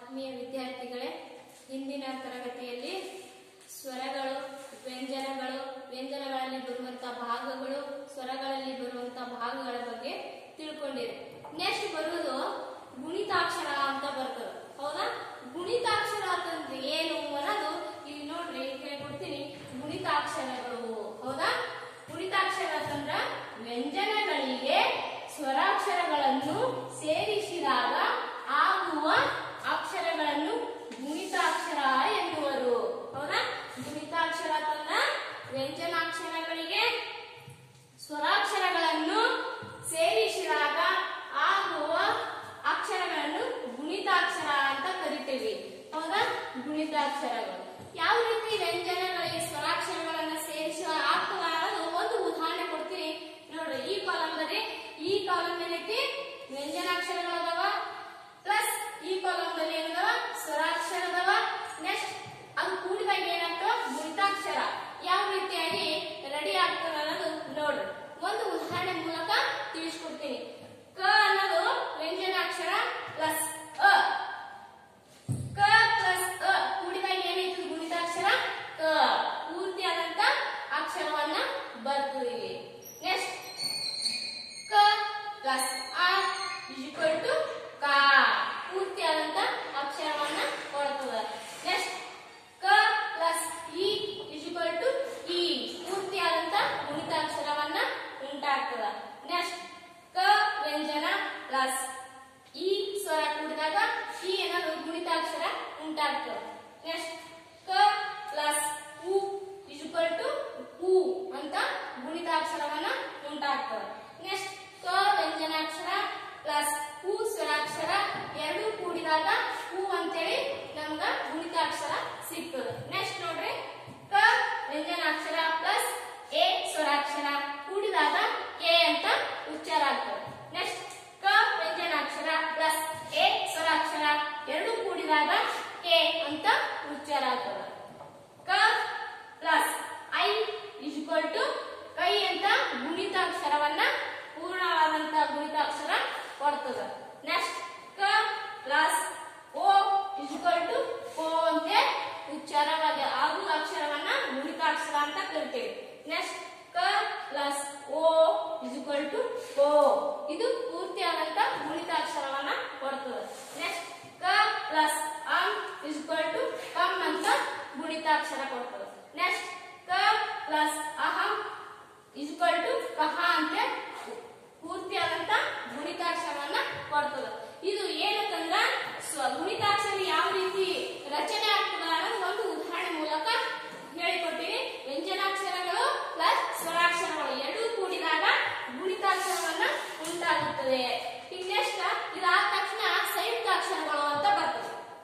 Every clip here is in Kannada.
ಆತ್ಮೀಯ ವಿದ್ಯಾರ್ಥಿಗಳೇ ಇಂದಿನ ತರಗತಿಯಲ್ಲಿ ಸ್ವರಗಳು ವ್ಯಂಜನಗಳು ವ್ಯಂಜನಗಳಲ್ಲಿ ಬರುವಂತಹ ಭಾಗಗಳು ಸ್ವರಗಳಲ್ಲಿ ಬರುವಂತಹ ಭಾಗಗಳ ಬಗ್ಗೆ ತಿಳ್ಕೊಂಡಿರಿ ನೆಕ್ಸ್ಟ್ ಬರುವುದು ಗುಣಿತಾಕ್ಷರ ಅಂತ ಬರ್ತದೆ ಹೌದಾ ಗುಣಿತಾಕ್ಷರ ಅಂತಂದ್ರೆ ಏನು ಅನ್ನೋದು ಇಲ್ಲಿ ನೋಡ್ರಿ ಹೇಳ್ಕೊಡ್ತೀನಿ ಗುಣಿತಾಕ್ಷರಗಳು ಹೌದಾ ಗುಣಿತಾಕ್ಷರ ಅಂತಂದ್ರ ವ್ಯಂಜನಗಳಿಗೆ ಸ್ವರಾಕ್ಷರಗಳನ್ನು ಸೇರಿಸಿದಾಗ ಆಗುವ ಅಕ್ಷರಗಳನ್ನು ಗುಣಿತಾಕ್ಷರ ಎನ್ನುವರು ಹೌದಾ ಗುಣಿತಾಕ್ಷರ ಅಂತಂದ್ರ ವ್ಯಂಜನಾಕ್ಷರಗಳಿಗೆ ಸ್ವರಾಕ್ಷರಗಳನ್ನು ಸೇರಿಸಿದಾಗ ಆಗುವ ಅಕ್ಷರಗಳನ್ನು ಗುಣಿತಾಕ್ಷರ ಅಂತ ಕರಿತೀವಿ ಹೌದಾ ಗುಣಿತಾಕ್ಷರಗಳು ಯಾವ ರೀತಿ ವ್ಯಂಜನಗಳಿಗೆ ಸ್ವರಾಕ್ಷರಗಳನ್ನ ಸೇರಿಸಿ ಆಗ್ತದ ಅನ್ನೋದು ಒಂದು ಉದಾಹರಣೆ ಕೊಡ್ತೀನಿ ನೋಡ್ರಿ ಈ ಕಾಲಂದಲ್ಲಿ ಈ ಕಾಲಂ ಏನೈತಿ ವ್ಯಂಜನಾಕ್ಷರಗಳದಾವ ಪ್ಲಸ್ ಈ ಕಾಲಂದಲ್ಲಿ ಏನದಾವ ಸ್ವರಾಕ್ಷರ ಅದಾವ ನೆಕ್ಸ್ಟ್ ಅದು ಕೂಡಿದಾಗ ಏನಾಗ್ತವ ಗುಣಿತಾಕ್ಷರ ಯಾವ ರೀತಿಯಾಗಿ ರೆಡಿ ಆಗ್ತದ ಅನ್ನೋದು ನೋಡ್ರಿ ಒಂದು ಉದಾಹರಣೆ ಮೂಲಕ ತಿಳಿಸ್ಕೊಡ್ತೀನಿ ಕ ಅನ್ನೋದು ವ್ಯಂಜನಾಕ್ಷರ ಪ್ಲಸ್ ಅ ಕ ಪ್ಲಸ್ ಅ ಕೂಡಿದಾಗ ಏನೈತಿ ಗುಣಿತಾಕ್ಷರ ಕ ಪೂರ್ತಿ ಆದಂತ ಅಕ್ಷರವನ್ನ ಬರ್ತೀವಿ ನೆಕ್ಸ್ಟ್ ಕ ಪ್ಲಸ್ ಆ ಈಕ್ವಲ್ ಟು ಕ ಪೂರ್ತಿ ಆದಂತ ಅಕ್ಷರವನ್ನ ಕೊಡ್ತದೆ ನೆಕ್ಸ್ಟ್ ಕ ಪ್ಲಸ್ ಇ ಈಕ್ವಲ್ ಟು ಇ ಪೂರ್ತಿ ಆದಂತ ಗುಣಿತಾಕ್ಷರವನ್ನ ಉಂಟಾಗ್ತದ ನೆಕ್ಸ್ಟ್ ಕ ವ್ಯಂಜನ ಪ್ಲಸ್ ಈ ಸ್ವರ ಕೂಡಿದಾಗ ಈ ಅನ್ನೋದು ಗುಣಿತಾಕ್ಷರ ಉಂಟಾಗ್ತದೆ ನೆಕ್ಸ್ಟ್ ಕ ಪ್ಲಸ್ ಉ ಈಕ್ವಲ್ ಟು ಉ ಅಂತ ಗುಣಿತಾಕ್ಷರವನ್ನ ಉಂಟಾಗ್ತದೆ ನೆಕ್ಸ್ಟ್ ಕ ವ್ಯಂಜನಾಕ್ಷರ ಪ್ಲಸ್ ಉ ಸ್ವರಾಕ್ಷರ ಎರಡು ಕೂಡಿದಾಗ ಹೂ ಅಂತೇಳಿ ನಮ್ಗ ಗುಣಿತಾಕ್ಷರ ಸಿಗ್ತದೆ ನೆಕ್ಸ್ಟ್ ನೋಡ್ರಿ ಕ ವ್ಯಂಜನಾಕ್ಷರ ಪ್ಲಸ್ ಎ ಸ್ವರಾಕ್ಷರ ಕೂಡಿದಾಗ ಕೆ ಅಂತ ಉಚ್ಚಾರ ಆಗ್ತದೆ ನೆಕ್ಸ್ಟ್ ಕ ವ್ಯಂಜನಾಕ್ಷರ ಪ್ಲಸ್ ಎ ಸ್ವರಾಕ್ಷರ ಎರಡು ಕೂಡಿದಾಗ ಕೆ ಅಂತ ಉಚ್ಚಾರ ಆಗ್ತದೆ ಕ ಪ್ಲಸ್ ಐ ಈಕ್ವಲ್ ಟು ಕೈ ಅಂತ ಗುಣಿತಾಕ್ಷರವನ್ನ ಪೂರ್ಣವಾದಂತ ಗುಣಿತಾಕ್ಷರ ಕೊಡ್ತದೆ ನೆಕ್ಸ್ಟ್ ಕ ಪ್ಲಸ್ ಓ ಈಕ್ವಲ್ ಟು ಓ ಅಂತ ಉಚ್ಚಾರವಾಗಿ ಆಗುವ ಅಕ್ಷರವನ್ನ ಗುಣಿತಾಕ್ಷರ ಅಂತ ಕರಿತೇವೆ ನೆಕ್ಸ್ಟ್ ಕ ಪ್ಲಸ್ ಓ ಈಕ್ವಲ್ ಟು ಓ ಇದು ಪೂರ್ತಿಯಾದಂತ ಗುಣಿತಾಕ್ಷರವನ್ನ ಕೊಡ್ತದೆ ನೆಕ್ಸ್ಟ್ ಕ ಪ್ಲಸ್ ಅಂ ಈಕ್ವಲ್ ಟು ಕಮ್ ಅಂತ ಗುಣಿತಾಕ್ಷರ ಕೊಡ್ತದೆ ನೆಕ್ಸ್ಟ್ ಕ ಪ್ಲಸ್ ಅಹಂ ಈಕ್ವಲ್ ಟು ಕಹ ಅಂತ ಪೂರ್ತಿಯಾದಂತ ಗುಣಿತಾಕ್ಷರವನ್ನ ಕೊಡ್ತದೆ ಇದು ಏನಂತಂದ್ರ ಸ್ವ ಗುಣಿತಾಕ್ಷರ ಯಾವ ರೀತಿ ರಚನೆ ಆಗ್ತದ ಅನ್ನೋದು ಒಂದು ಉದಾಹರಣೆ ಮೂಲಕ ಹೇಳಿಕೊಟ್ಟಿವಿ ವ್ಯಂಜನಾಕ್ಷರಗಳು ಪ್ಲಸ್ ಸ್ವರಾಕ್ಷರಗಳು ಎರಡೂ ಕೂಡಿದಾಗ ಗುಣಿತಾಕ್ಷರವನ್ನ ಉಂಟಾಗುತ್ತದೆ ಈಗ ನೆಕ್ಸ್ಟ್ ಇದಾದ ತಕ್ಷಣ ಸಂಯುಕ್ತಾಕ್ಷರಗಳು ಅಂತ ಬರ್ತದೆ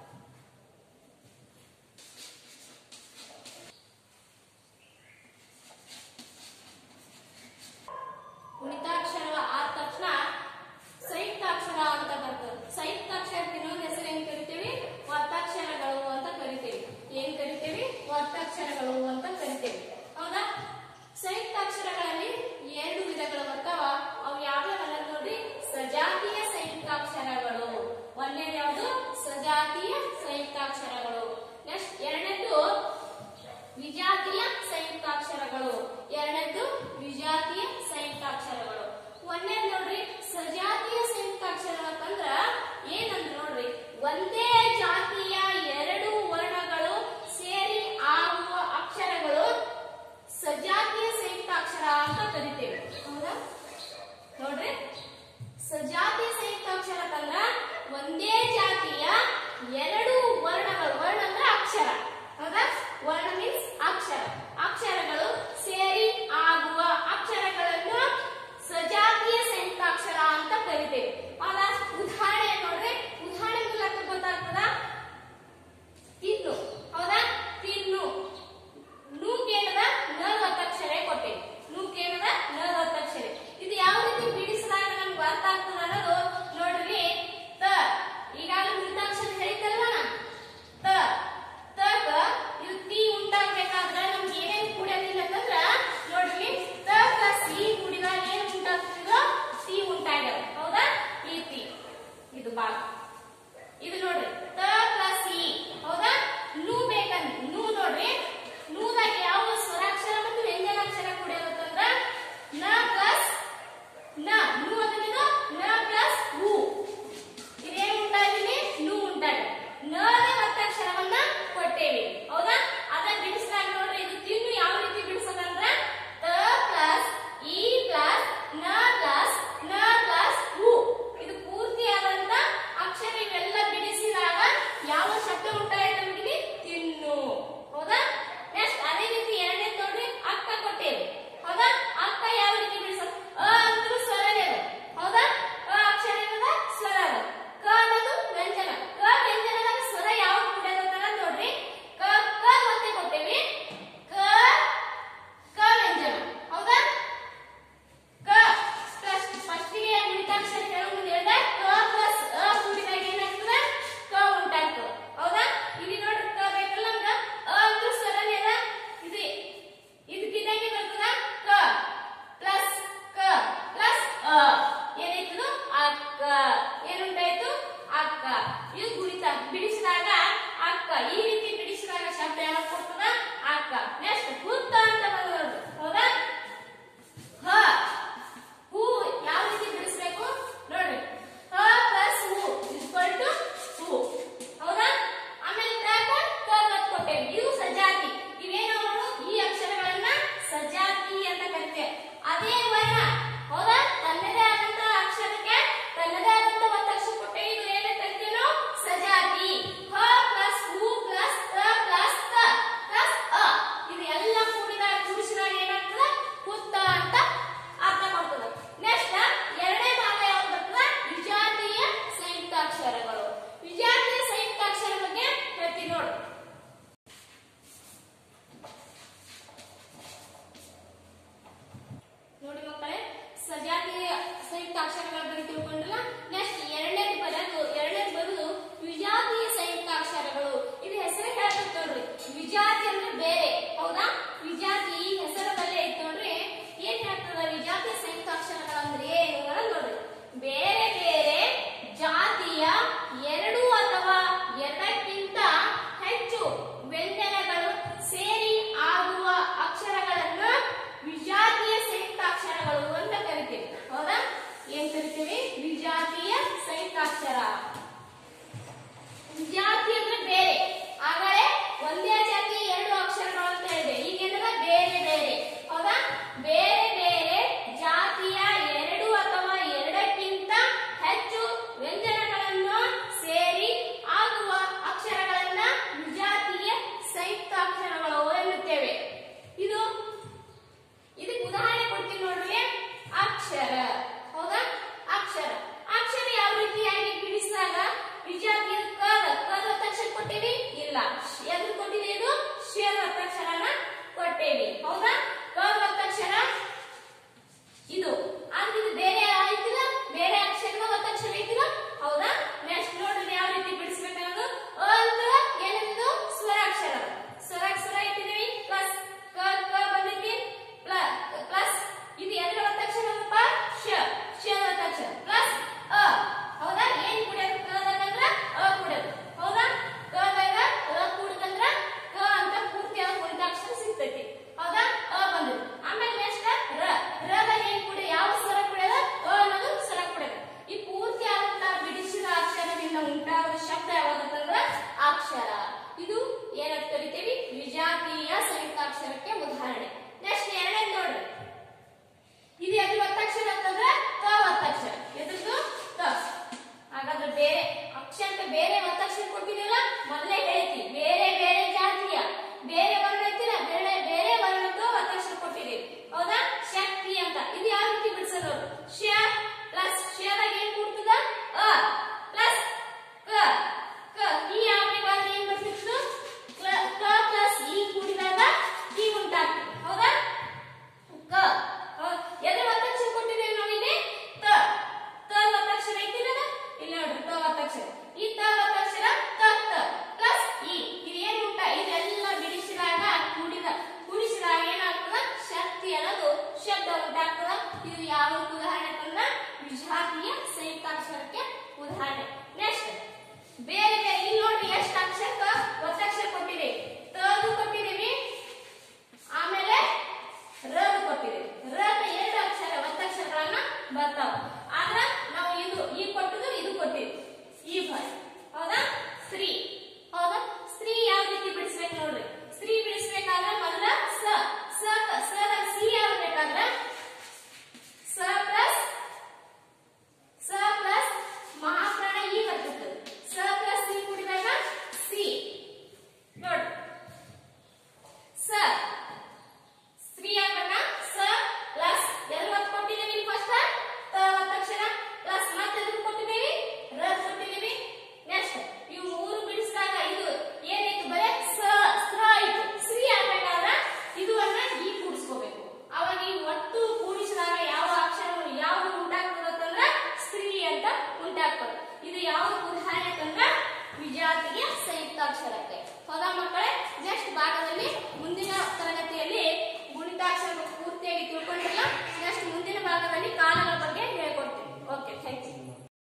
ಗುಣಿತಾಕ್ಷರ ಆದ ತಕ್ಷಣ ಸಂಯುಕ್ತಾಕ್ಷರ ಅಂತ ಬರ್ತದೆ ಸಂಯುಕ್ತಾಕ್ಷರಕ್ಕೆ ಇನ್ನೊಂದು ಹೆಸರು ಏನ್ ಕರಿತೀವಿ ಒತ್ತಕ್ಷರಗಳು ಅಂತ ಕರಿತೀವಿ ಏನ್ ಕರಿತೀವಿ ಒತ್ತಕ್ಷರಗಳು ಅಂತ ಕರಿತೀವಿ ಹೌದಾ ಸಂಯುಕ್ತಾಕ್ಷರಗಳಲ್ಲಿ ಎರಡು ವಿಧಗಳು ಬರ್ತಾವ ಅವು ಯಾವ್ಯಾವ ನೋಡ್ರಿ ಸಜಾತಿಯ ಸಂಯುಕ್ತಾಕ್ಷರಗಳು ಒಂದನೇದು ಯಾವುದು ಸಜಾತಿಯ ಸಂಯುಕ್ತಾಕ್ಷರಗಳು ನೆಕ್ಸ್ಟ್ ಎರಡನೇದು ವಿಜಾತಿಯ ಸಂಯುಕ್ತಾಕ್ಷರಗಳು ಎರಡನೇದು ವಿಜಾತಿಯ ಸಂಯುಕ್ತಾಕ್ಷರಗಳು ಒಂದನೇದು ನೋಡ್ರಿ ಸಜಾತಿಯ ಸಂಯುಕ್ತಾಕ್ಷರ ಅಂತಂದ್ರ ಏನಂದ್ರ ನೋಡ್ರಿ ಒಂದೇ ಜಾತಿಯ ಎರಡು ವರ್ಣಗಳು ಸೇರಿ ಆಗುವ ಅಕ್ಷರಗಳು ಸಜಾತಿಯ ಸಂಯುಕ್ತಾಕ್ಷರ ಅಂತ ಕರಿತೇವೆ ಹೌದಾ ನೋಡ್ರಿ ಸಜಾತಿಯ ಸಂಯುಕ್ತಾಕ್ಷರ ಅಂತಂದ್ರ ಒಂದೇ ಜಾತಿಯ ಎರಡು ವರ್ಣಗಳು ವರ್ಣ ಅಂದ್ರೆ ಅಕ್ಷರ ಹೌದಾ ವರ್ಣ ಮೀನ್ಸ್ ಅಕ್ಷರ ಅಕ್ಷರಗಳು ಸೇರಿ ಆಗುವ ಅಕ್ಷರಗಳನ್ನು ಸಜಾತಿಯ ಸಂಯುಕ್ತಾಕ್ಷರ ಅಂತ ಕರಿತೇವೆ ಹೌದಾ ಉದಾಹರಣೆ ನೋಡ್ರಿ ಉದಾಹರಣೆ ಮೂಲಕ ಗೊತ್ತಾಗ್ತದ ತಿನ್ನು ಹೌದಾ ತಿನ್ನು ನೂಕೇನದ ನಲವತ್ತಕ್ಷರ ಕೊಟ್ಟೇವೆ ನೂಕೇನದ ನಲವತ್ತಕ್ಷರ ಇದು ಯಾವ ರೀತಿ ಬಿಡಿಸಿದಾಗ ನಮ್ಗೆ ಅರ್ಥ ಆಗ್ತದ ಅನ್ನೋದು ನೋಡ್ರಿ ತ ಈಗಾಗಲೇ ಗುಣಿತಾಕ್ಷರ ಹೇಳಿದ್ದಲ್ವ ನಾ ಇದು ಗುಣಿತ ಬಿಡಿಸಿದಾಗ ಅಕ್ಕ ಈ ರೀತಿ ಬಿಡಿಸಿದಾಗ ಶಬ್ದ ಯಾವಾಗ ಕೊಡ್ತದ ಅಕ್ಕ ನೆಕ್ಸ್ಟ್ ಹುತ್ತ ಅಂತ ಬಂದದ್ದು ಹೌದಾ ಹ ಹೂ ಯಾವ ರೀತಿ ಬಿಡಿಸ್ಬೇಕು ನೋಡ್ರಿ ಹ ಪ್ಲಸ್ ಹೂ ಇಸ್ಕ್ವಲ್ ಟು ಹೂ ಹೌದಾ ಆಮೇಲೆ ತ್ರಾಕ ಕರ್ವತ್ ಕೊಟ್ಟೇವಿ ಇದು ಸಜಾತಿ ಇವೇನು ನಾವು ಈ ಅಕ್ಷರಗಳನ್ನ ಸಜಾತಿ ಅಂತ ಕರಿತೇವೆ ಅದೇ ವರ್ಣ ಹೌದಾ ತನ್ನದೇ ಆದಂತ ಅಕ್ಷರಕ್ಕೆ ತನ್ನದೇ ಆದಂತ ಒತ್ತಕ್ಷರ ಕೊಟ್ಟೇವಿ ಇದು ಏನೇ ಕರಿತೇವೆ ನಾವು ಸಜಾತಿ ಹ ಪ್ಲಸ್ ಹೂ ಪ್ಲಸ್ ತ ಪ್ಲಸ್ ತ ಪ್ಲಸ್ ಅ ಇದು ಎಲ್ಲ ಕೂಡಿದಾಗ ಕೂಡಿಸಿದಾಗ ಏನಾಗ್ತದ ಹುತ್ತ ಅಂತ ಅರ್ಥ ಮಾಡ್ತದೆ ನೆಕ್ಸ್ಟ್ ಎರಡನೇ ಭಾಗ ಯಾವ್ದು ಬರ್ತದ ವಿಜಾತೀಯ ಸಂಯುಕ್ತಾಕ್ಷರಗಳು ವಿಜಾತೀಯ ಸಂಯುಕ್ತಾಕ್ಷರ ಬಗ್ಗೆ ಹೇಳ್ತೀನಿ ನೋಡು ನೋಡಿ ಮಕ್ಕಳೇ ಸಜಾತಿಯ ಸಂಯುಕ್ತಾಕ್ಷರಗಳ ಬಗ್ಗೆ ತಿಳ್ಕೊಂಡ್ರಲ್ಲ ನೆಕ್ಸ್ಟ್ ಎರಡನೇದು ಬರೋದು ಎರಡನೇದು ಬರೋದು ವಿಜಾತೀಯ ಸಂಯುಕ್ತಾಕ್ಷರಗಳು ಇದು ಹೆಸರೇ ಹೇಳ್ತದೆ ನೋಡ್ರಿ ವಿಜಾತಿ ಅಂದ್ರೆ ಬೇರೆ ಹೌದಾ ವಿಜಾತಿ ಈ ಹೆಸರಲ್ಲೇ ಐತೆ ನೋಡ್ರಿ ಏನ್ ಹೇಳ್ತದ ವಿಜಾತೀಯ ಸಂಯುಕ್ತಾಕ್ಷರಗಳು ಅಂದ್ರೆ ಏನು ಅನ್ನೋದು ನೋಡ್ರಿ ಬೇರೆ ಬೇರೆ ಜಾತಿಯ ಎರಡು ಅಥವಾ ಎರಡಕ್ಕಿಂತ ಹೆಚ್ಚು ವ್ಯಂಜನಗಳು ಸೇರಿ ಆಗುವ ಅಕ್ಷರಗಳನ್ನು ವಿಜಾತೀಯ ಸಂಯುಕ್ತಾಕ್ಷರಗಳು ಅಂತ ಕರಿತೀವಿ ಹೌದಾ ಏನ್ ಕರಿತೀವಿ ವಿಜಾತೀಯ ಸಂಯುಕ್ತಾಕ್ಷರ ಜಾತಿ ಅಂದ್ರೆ ಬೇರೆ ಆಗಲೇ ಒಂದೇ ಜಾತಿ ಎರಡು ಅಕ್ಷರಗಳು ಅಂತ ಹೇಳಿದೆ ಈಗ ಏನದ ಬೇರೆ ಬೇರೆ ಹೌದಾ ಬೇರೆ ಬೇರೆ ಜಾತಿಯ ಎರಡು ಅಥವಾ ಎರಡಕ್ಕಿಂತ ಹೆಚ್ಚು ವ್ಯಂಜನಗಳನ್ನು ಸೇರಿ ಆಗುವ ಅಕ್ಷರಗಳನ್ನ ವಿಜಾತೀಯ ಸಂಯುಕ್ತಾಕ್ಷರಗಳು ಎನ್ನುತ್ತೇವೆ ಇದು ಇದಕ್ಕೆ ಉದಾಹರಣೆ ಕೊಡ್ತೀನಿ ನೋಡ್ರಿ ಅಕ್ಷರ ಹೌದಾ ಅಕ್ಷರ ಅಕ್ಷರ ಯಾವ ರೀತಿಯಾಗಿ ಬಿಡಿಸಿದಾಗ ವಿಜಾತಿಯ ಕದ ಕದ ಒತ್ತಕ್ಷರ ಕೊಟ್ಟೇವಿ ಇಲ್ಲ ಎದು ಕೊಟ್ಟಿದೆ ಇದು ಶ್ವೇತ ಒತ್ತಕ್ಷರನ ಕೊಟ್ಟೇವಿ ಹೌದಾ ಕದ ಒತ್ತಕ್ಷರ ಇದು ಆದ್ರೆ ಇದು ಬೇರೆ ಆಯ್ತಿಲ್ಲ ಬೇರೆ ಅಕ್ಷರದ ಒತ್ತಕ್ಷರ ಐತಿಲ್ಲ ಹೌದಾ ನೆಕ್ಸ್ಟ್ ನೋಡ್ರಿ ಯಾವ ರೀತಿ ಬಿಡಿಸ್ಬೇಕನ್ನೋದು ಅ ಅಂತ ಏನಿದು ಸ್ವರಾಕ್ಷರ ಸ್ವರಾಕ್ಷರ ಇಟ್ಟಿದೀವಿ ಪ್ಲಸ್ ಕ ಕ ಬಂದೈತಿ ಪ್ಲಸ್ ಇದು ಎದ್ರ ಒತ್ತಕ್ಷರಪ್ಪ ಶ ಶ ಒತ್ತಕ್ಷರ ಪ್ಲಸ್ ಅ ಹೌದಾ ಏನ್ ಕುಡಿಯೋದು ಕದಾಗ ಅ ಕುಡಿಯೋದು ಹೌದಾ ಕದಾಗ ಅ ಕುಡಿದಂದ್ರ ಕ ಅಂತ ಪೂರ್ತಿಯಾದ ಕುಡಿದಾಕ್ಷರ ಸಿಗ್ತೈತಿ ಹೌದಾ ಅ ಬಂದಿದೆ ಆಮೇಲೆ ನೆಕ್ಸ್ಟ್ ರ ರದ ಏನ್ ಕುಡಿ ಯಾವ ಸ್ವರ ಕುಡಿಯೋದು ಅ ಅನ್ನೋದು ಸ್ವರ ಕುಡಿಯೋದು ಈ ಪೂರ್ತಿ ಆದಂತ ಬಿಡಿಸಿದ ಅಕ್ಷರದಿಂದ ಉಂಟಾದ ಶಬ್ದ ಯಾವ್ದಂತಂದ್ರ ಅಕ್ಷರ ಇದು ಏನಂತ ಕರಿತೀವಿ ವಿಜಾತೀಯ ಸಂಯುಕ್ತಾಕ್ಷರಕ್ಕೆ ಉದಾಹರಣೆ ನೆಕ್ಸ್ಟ್ ಎರಡನೇ ನೋಡ್ರಿ ಇದು ಎದ್ರ ಒತ್ತಕ್ಷರ ಅಂತಂದ್ರೆ ಕ ಒತ್ತಕ್ಷರ ಎದ್ರದ್ದು ಕ ಹಾಗಾದ್ರೆ ಬೇರೆ ಅಕ್ಷರ ಬೇರೆ ಒತ್ತಕ್ಷರ ಕೊಟ್ಟಿದೀವಲ್ಲ ಮೊದಲೇ ಹೇಳ್ತಿ ಬೇರೆ ಬೇರೆ ಜಾತಿಯ ಬೇರೆ ವರ್ಣ ಐತಿಲ್ಲ ಬೇರೆ ಬೇರೆ ವರ್ಣದ್ದು ಒತ್ತಕ್ಷರ ಕೊಟ್ಟಿದೀವಿ ಹೌದಾ ಶಕ್ತಿ ಅಂತ ಇದು ಯಾವ ರೀತಿ ಬಿಡಿಸೋದು ಶ ಪ್ಲಸ್ ಶದಾಗ ಏನ್ ಕೂಡ್ತದ ಅ ಪ್ಲಸ್ ಕ ಕ ಈ ಯಾವ ಬಂದ್ರೆ ಏನ್ ಬರ್ತಿತ್ತು ಕ ಪ್ಲಸ್ ಈ ಕೂಡಿದಾಗ ಈ ಉಂಟಾಗ್ತದೆ ಹೌದಾ ಕ ಹೌದ್. ಎದ್ರ ಒತ್ತಕ್ಷರ ಕೊಟ್ಟಿದ್ದೇವೆ ನಾವು ಇಲ್ಲಿ ತ ತ ಒತ್ತಕ್ಷರ ಐತಿಲ್ಲ ಇಲ್ಲಿ ನೋಡ್ರಿ ತ ಒತ್ತಕ್ಷರ ಈ ತ ಒತ್ತಕ್ಷರ ತ ತ ಪ್ಲಸ್ ಇ ಇದು ಏನು ಉಂಟ ಇದೆಲ್ಲ ಬಿಡಿಸಿದಾಗ ಕೂಡಿದ ಕೂಡಿಸಿದಾಗ ಏನಾಗ್ತದ ಶಕ್ತಿ ಅನ್ನೋದು ಶಬ್ದ ಉಂಟಾಗ್ತದ ಇದು ಯಾವ ಉದಾಹರಣೆ ಅಂತಂದ್ರ ವಿಜಾತೀಯ ಸಂಯುಕ್ತಾಕ್ಷರಕ್ಕೆ ಉದಾಹರಣೆ ನೆಕ್ಸ್ಟ್ ಬೇರೆ ಬೇರೆ ಇಲ್ಲಿ ನೋಡ್ರಿ ಎಷ್ಟು ಅಕ್ಷರ ಒತ್ತಕ್ಷರ ಕೊಟ್ಟಿದೆ ತದು ಕೊಟ್ಟಿದ್ದೀವಿ ಆಮೇಲೆ ರದ್ದು ಕೊಟ್ಟಿದ್ದೀವಿ ರದ ಎರಡು ಅಕ್ಷರ ಒತ್ತಕ್ಷರಗಳನ್ನ ಬರ್ತಾವ ಆದ್ರ ನಾವು ಇದು ಈ ಕೊಟ್ಟದ್ದು ಇದು ಕೊಟ್ಟಿವಿ ಈ ಬಾರಿ ಹೌದಾ ಸ್ತ್ರೀ ಹೌದಾ ಸ್ತ್ರೀ ಯಾವ ರೀತಿ ಬಿಡಿಸ್ಬೇಕು ನೋಡ್ರಿ ಸ್ತ್ರೀ ಬಿಡಿಸ್ಬೇಕಾದ್ರೆ ಮೊದಲ ಸ ಸ ಸ ಸಿ ಯಾವ ಬೇಕಾದ್ರ ಸ ಪ್ಲಸ್ ಸ ಪ್ಲಸ್ ಮಹಾಪ್ರಾಣ ಈ ಬರ್ತದೆ ಸ ಪ್ಲಸ್ ಸಿ ಕೂಡಿದಾಗ ಸಿ ನೋಡ್ರಿ ಸ ಸ್ತ್ರೀ ಯಾಕಂದ್ರ ಸ ಪ್ಲಸ್ ಎಲ್ಲಿ ಒತ್ತು ಕೊಟ್ಟಿದ್ದೀವಿ ಫಸ್ಟ್ ತ ಒತ್ತಕ್ಷರ ಪ್ಲಸ್ ಮತ್ತೆ ಎದುರು ಕೊಟ್ಟಿದ್ದೀವಿ ರ ಕೊಟ್ಟಿದ್ದೀವಿ ನೆಕ್ಸ್ಟ್ ಇವು ಮೂರು ಬಿಡಿಸಿದಾಗ ಇದು ಏನಿತ್ತು ಬರೇ ಸ ಸ್ತ್ರ ಆಯ್ತು ಸ್ತ್ರೀ ಆಗ್ಬೇಕಾದ್ರ ಇದು ಅನ್ನ ಈ ಕೂಡಿಸ್ಕೋಬೇಕು ಅವಾಗ ಈ ಒಟ್ಟು ಕೂಡಿಸಿದಾಗ ಯಾವ ಅಕ್ಷರ ಯಾವ್ದು ಉಂಟಾಗ್ತದೆ ಅಂತಂದ್ರ ಸ್ತ್ರೀ ಅಂತ ಉಂಟಾಗ್ತದೆ ಇದು ಯಾವ ಉದಾಹರಣೆ ಅಂತಂದ್ರ ವಿಜಾತಿಯ ಸಂಯುಕ್ತಾಕ್ಷರಕ್ಕೆ ಹೌದಾ ಮಕ್ಕಳ